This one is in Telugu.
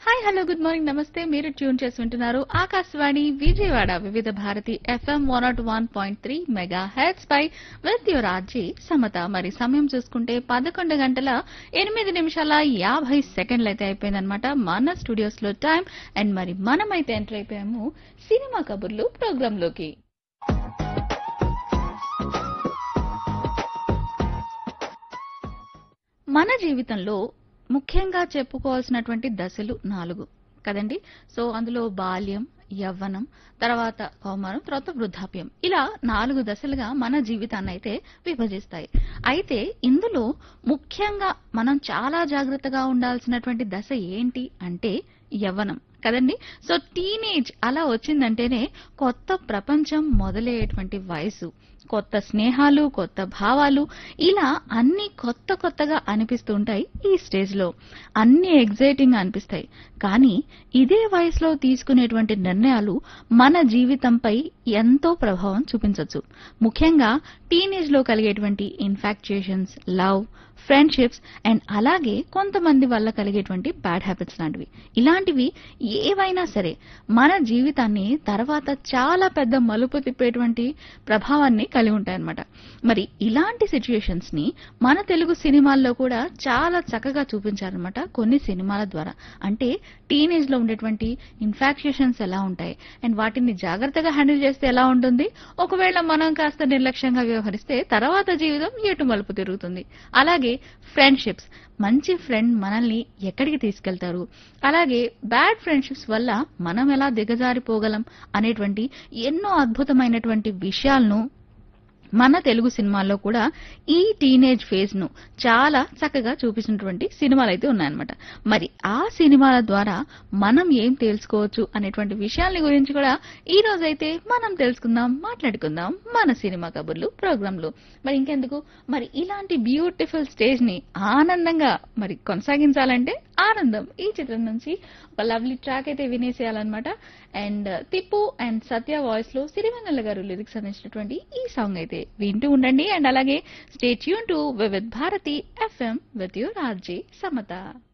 హాయ్ హలో గుడ్ మార్నింగ్ నమస్తే మీరు ట్యూన్ చేసి వింటున్నారు Akashvani Vijayawada Vividh Bharati FM one nought one point three megahertz పై విత్ యువర్ ఆర్జీ సమత మరి సమయం చూసుకుంటే పదకొండు గంటల ఎనిమిది నిమిషాల యాభై సెకండ్లు అయితే అయిపోయిందనమాట మన స్టూడియోస్ లో టైం అండ్ మరి మనమైతే ఎంటర్ అయిపోయాము సినిమా కబుర్లు ప్రోగ్రామ్ లోకి మన జీవితంలో ముఖ్యంగా చెప్పుకోవాల్సినటువంటి దశలు నాలుగు కదండి సో అందులో బాల్యం యవ్వనం తర్వాత కౌమారం తర్వాత వృద్ధాప్యం ఇలా నాలుగు దశలుగా మన జీవితాన్ని అయితే విభజిస్తాయి అయితే ఇందులో ముఖ్యంగా మనం చాలా జాగ్రత్తగా ఉండాల్సినటువంటి దశ ఏంటి అంటే యవ్వనం కదండి సో టీనేజ్ అలా వచ్చిందంటేనే కొత్త ప్రపంచం మొదలయ్యేటువంటి వయసు కొత్త స్నేహాలు కొత్త భావాలు ఇలా అన్ని కొత్త కొత్తగా అనిపిస్తూ ఉంటాయి ఈ స్టేజ్ లో అన్ని ఎగ్జైటింగ్ గా అనిపిస్తాయి కానీ ఇదే వయసులో తీసుకునేటువంటి నిర్ణయాలు మన జీవితంపై ఎంతో ప్రభావం చూపించవచ్చు ముఖ్యంగా టీనేజ్ లో కలిగేటువంటి ఇన్ఫాక్చుయేషన్స్ లవ్ ఫ్రెండ్షిప్స్ అండ్ అలాగే కొంతమంది వల్ల కలిగేటువంటి బ్యాడ్ హ్యాబిట్స్ లాంటివి ఇలాంటివి ఏవైనా సరే మన జీవితాన్ని తర్వాత చాలా పెద్ద మలుపు తిప్పేటువంటి ప్రభావాన్ని కలిగి ఉంటాయన్నమాట మరి ఇలాంటి సిచ్యుయేషన్స్ ని మన తెలుగు సినిమాల్లో కూడా చాలా చక్కగా చూపించారనమాట కొన్ని సినిమాల ద్వారా అంటే టీనేజ్ లో ఉండేటువంటి ఇన్ఫాక్చుయేషన్స్ ఎలా ఉంటాయి అండ్ వాటిని జాగ్రత్తగా హ్యాండిల్ చేస్తే ఎలా ఉంటుంది ఒకవేళ మనం కాస్త నిర్లక్ష్యంగా వ్యవహరిస్తే తర్వాత జీవితం ఎటు మలుపు తిరుగుతుంది అలాగే ఫ్రెండ్షిప్స్ మంచి ఫ్రెండ్ మనల్ని ఎక్కడికి తీసుకెళ్తారు అలాగే బ్యాడ్ ఫ్రెండ్షిప్స్ వల్ల మనం ఎలా దిగజారిపోగలం అనేటువంటి ఎన్నో అద్భుతమైనటువంటి విషయాలను మన తెలుగు సినిమాల్లో కూడా ఈ టీనేజ్ ఫేజ్ ను చాలా చక్కగా చూపించినటువంటి సినిమాలు అయితే ఉన్నాయన్నమాట మరి ఆ సినిమాల ద్వారా మనం ఏం తెలుసుకోవచ్చు అనేటువంటి విషయాల గురించి కూడా ఈ రోజైతే మనం తెలుసుకుందాం మాట్లాడుకుందాం మన సినిమా కబుర్లు ప్రోగ్రామ్ లో మరి ఇంకెందుకు మరి ఇలాంటి బ్యూటిఫుల్ స్టేజ్ ని ఆనందంగా మరి కొనసాగించాలంటే ఆనందం ఈ చిత్రం నుంచి ఒక లవ్లీ ట్రాక్ అయితే వినేసేయాలన్నమాట and Tippu and Satya voice లో సిరివెన్నెల గారు లిరిక్స్ అందించినటువంటి ఈ సాంగ్ అయితే వింటూ ఉండండి అండ్ అలాగే stay tune to with Bharati FM with your RJ Samata